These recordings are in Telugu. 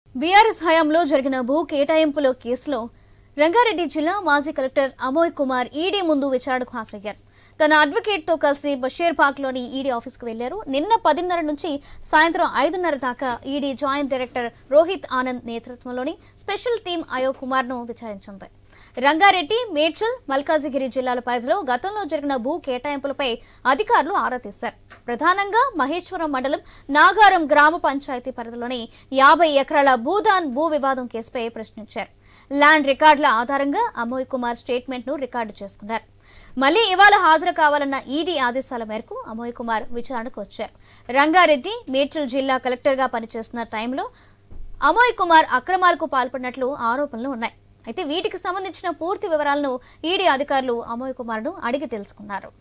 బీఆర్ఎస్ హయాంలో జరిగిన భూ కేటాయింపుల కేసులో రంగారెడ్డి జిల్లా మాజీ కలెక్టర్ అమోయ్ కుమార్ ఈడీ ముందు విచారణకు హాజరయ్యారు తన అడ్వకేట్ తో కలిసి బషీర్బాగ్లోని ఈడీ ఆఫీస్కు వెళ్లారు నిన్న పదిన్నర నుంచి సాయంత్రం ఐదున్నర దాకా ED joint director Rohit Anand నేతృత్వంలోని స్పెషల్ టీం అయోగ్ కుమార్ ను విచారించింది రంగారెడ్డి మేడ్చల్ మల్కాజిగిరి జిల్లాల పరిధిలో గతంలో జరిగిన భూ కేటాయింపులపై అధికారులు ఆరా తీశారు ప్రధానంగా మహేశ్వరం మండలం నాగారం గ్రామ పంచాయతీ పరిధిలోని యాభై ఎకరాల భూదాన్ భూ వివాదం కేసుపై ప్రశ్నించారు ల్యాండ్ రికార్డుల ఆధారంగా అమోయ్ కుమార్ స్టేట్మెంట్ ను రికార్డు చేసుకున్నారు మళ్లీ ఇవాళ హాజరు కావాలన్న ఈడీ ఆదేశాల మేరకు అమోయ్ కుమార్ విచారణకు వచ్చారు రంగారెడ్డి మేడ్చల్ జిల్లా కలెక్టర్ గా పనిచేస్తున్న టైంలో అమోయ్ కుమార్ అక్రమాలకు పాల్పడినట్లు ఆరోపణలు ఉన్నాయి అయితే వీటికి సంబంధించిన పూర్తి వివరాలను ఈడీ అధికారులు అమోయ్ కుమార్ ను అడిగి తెలుసుకున్నారు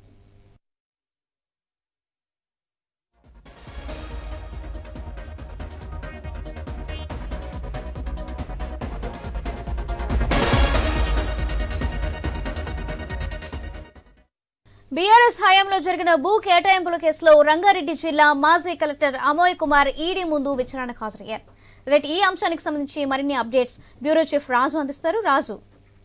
బీఆర్ఎస్ హయాంలో జరిగిన భూ కేటాయింపుల కేసులో రంగారెడ్డి జిల్లా మాజీ కలెక్టర్ అమోయ్ కుమార్ ఈడీ ముందు విచారణకు హాజరయ్యారు రైట్ ఈ అంశానికి సంబంధించి మరిన్ని అప్డేట్స్ బ్యూరో చీఫ్ రాజు అందిస్తారు రాజు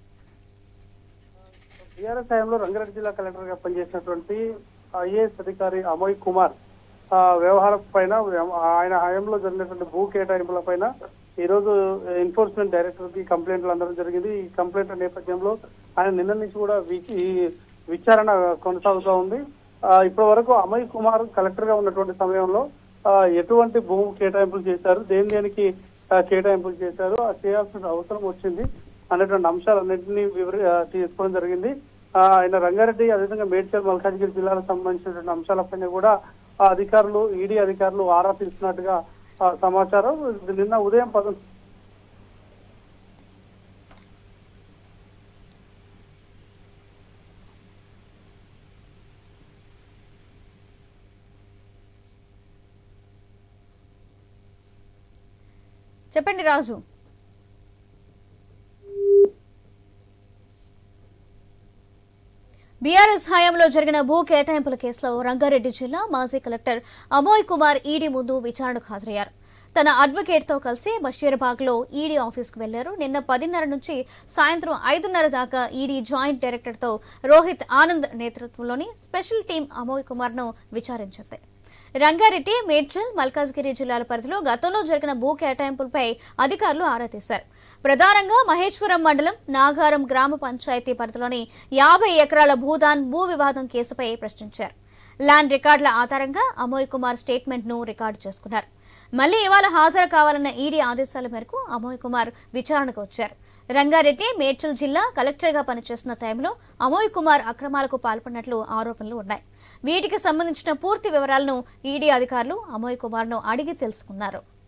టీఆర్ఎస్ హయాంలో రంగారెడ్డి జిల్లా కలెక్టర్ గా పనిచేసినటువంటి ఐఏఎస్ అధికారి అమోయ్ కుమార్ ఆ, వ్యవహారం పైన వ్య- ఆయన హయాంలో జరిగినటువంటి భూ కేటాయింపుల పైన ఈ రోజు ఎన్ఫోర్స్మెంట్ డైరెక్టర్ కి కంప్లైంట్లు అందడం జరిగింది ఈ కంప్లైంట్ల నేపథ్యంలో ఆయన నిన్న నుంచి కూడా వి- ఈ విచారణ కొనసాగుతూ ఉంది ఆ, ఇప్పటి వరకు అమయ్ కుమార్ కలెక్టర్ గా ఉన్నటువంటి సమయంలో ఆ, ఎటువంటి భూ కేటాయింపులు చేశారు దేని దేనికి ఆ, కేటాయింపులు చేశారు ఆ చేయాల్సిన అవసరం వచ్చింది అనేటువంటి అంశాలన్నింటినీ వివరి ఆ, తీసుకోవడం జరిగింది ఆ, ఆయన రంగారెడ్డి అదేవిధంగా మేడ్చల్ మల్కాజ్గిరి జిల్లాలకు సంబంధించినటువంటి అంశాలపైన కూడా ఆ అధికారులు ఈడీ అధికారులు ఆరా తీస్తున్నట్టుగా ఆ, సమాచారం నిన్న ఉదయం పద చెప్పండి రాజు బీఆర్ఎస్ హయాంలో జరిగిన భూ కేటాయింపుల కేసులో రంగారెడ్డి జిల్లా మాజీ కలెక్టర్ అమోయ్ కుమార్ ఈడీ ముందు విచారణకు హాజరయ్యారు తన అడ్వకేట్ తో కలిసి బషీర్బాగ్ లో ఈడీ ఆఫీస్కు వెళ్లారు నిన్న పదిన్నర నుంచి సాయంత్రం ఐదున్నర దాకా ఈడీ జాయింట్ డైరెక్టర్ తో రోహిత్ ఆనంద్ నేతృత్వంలోని స్పెషల్ టీం అమోయ్ కుమార్ ను విచారించింది రంగారెడ్డి మేడ్చల్ మల్కాజ్గిరి జిల్లాల పరిధిలో గతంలో జరిగిన భూ కేటాయింపులపై అధికారులు ఆరా తీశారు ప్రధానంగా మహేశ్వరం మండలం నాగారం గ్రామ పంచాయతీ పరిధిలోని యాభై ఎకరాల భూదాన్ భూ వివాదం కేసుపై ప్రశ్నించారు ల్యాండ్ రికార్డుల ఆధారంగా అమోయ్ కుమార్ స్టేట్మెంట్ ను రికార్డు చేసుకున్నారు మళ్లీ ఇవాళ హాజరు కావాలన్న ఈడీ ఆదేశాల మేరకు అమోయ్ కుమార్ విచారణకు వచ్చారు రంగారెడ్డి మేడ్చల్ జిల్లా కలెక్టర్ గా పనిచేస్తున్న టైంలో అమోయ్ కుమార్ అక్రమాలకు పాల్పడినట్లు ఆరోపణలు ఉన్నాయి వీటికి సంబంధించిన పూర్తి వివరాలను ఈడీ అధికారులు అమోయ్ కుమార్ ను అడిగి తెలుసుకున్నారు